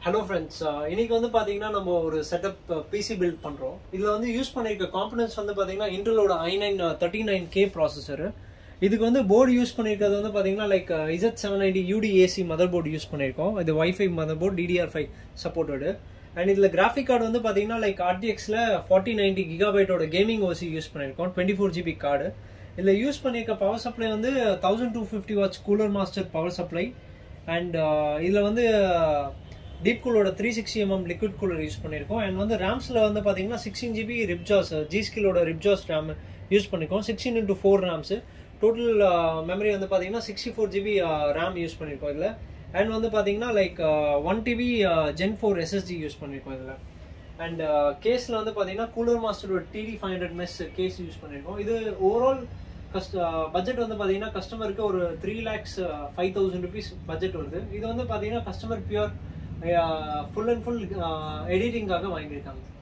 hello friends இன்னைக்கு வந்து பாத்தீங்கன்னா நம்ம ஒரு செட்டப் பிசி பில்ட் பண்றோம் இதுல வந்து யூஸ் பண்ணிருக்க காம்பனன்ட்ஸ் வந்து பாத்தீங்கன்னா இன்டலோட I nine thirty nine K processor இதுக்கு வந்து போர்டு யூஸ் பண்ணிருக்கிறது வந்து பாத்தீங்கன்னா like Z seven ninety UDAC mother board use பண்ணிருக்கோம் இது wifi mother board DDR five supported and இதுல கிராஃபிக் கார்டு வந்து பாத்தீங்கன்னா லைக் ஆர்டிஎக்ஸ்ல ஃபார்ட்டி நைன்டி கிகாபைட்டோட கேமிங் ஓசி யூஸ் பண்ணிருக்கோம் டுவெண்ட்டி ஃபோர் ஜிபி கார்டு இதுல யூஸ் பண்ணிருக்க பவர் சப்ளை வந்து thousand two fifty watts cooler master power supply and இதில் வந்து டீப் கூலோட three sixty mm liquid cooler use பண்ணியிருக்கோம் அண்ட் வந்து ரேம்ஸில் வந்து பார்த்தீங்கன்னா சிக்ஸ்டீன் ஜிபி ரிப்ஜாஸ் ஜி ஸ்கிலோட ரிப்ஜாஸ் ரேம் யூஸ் பண்ணியிருக்கோம் sixteen into four rams total memory வந்து பார்த்தீங்கன்னா sixty four GB RAM use பண்ணியிருக்கோம் இதில் அண்ட் வந்து பார்த்தீங்கன்னா like one TB gen four SSD use பண்ணியிருக்கோம் இதில் அண்ட் கேஸில் வந்து பார்த்தீங்கன்னா கூலர் மாஸ்டரோட TD five hundred mesh case use பண்ணியிருக்கோம் இது ஓவரால் கஸ்ட் பட்ஜெட் வந்து பார்த்தீங்கன்னா கஸ்டமருக்கு ஒரு three lakhs five thousand rupees budget வருது இது வந்து பார்த்தீங்கன்னா customer pure full and full எடிட்டிங்காக வாங்கியிருக்காங்க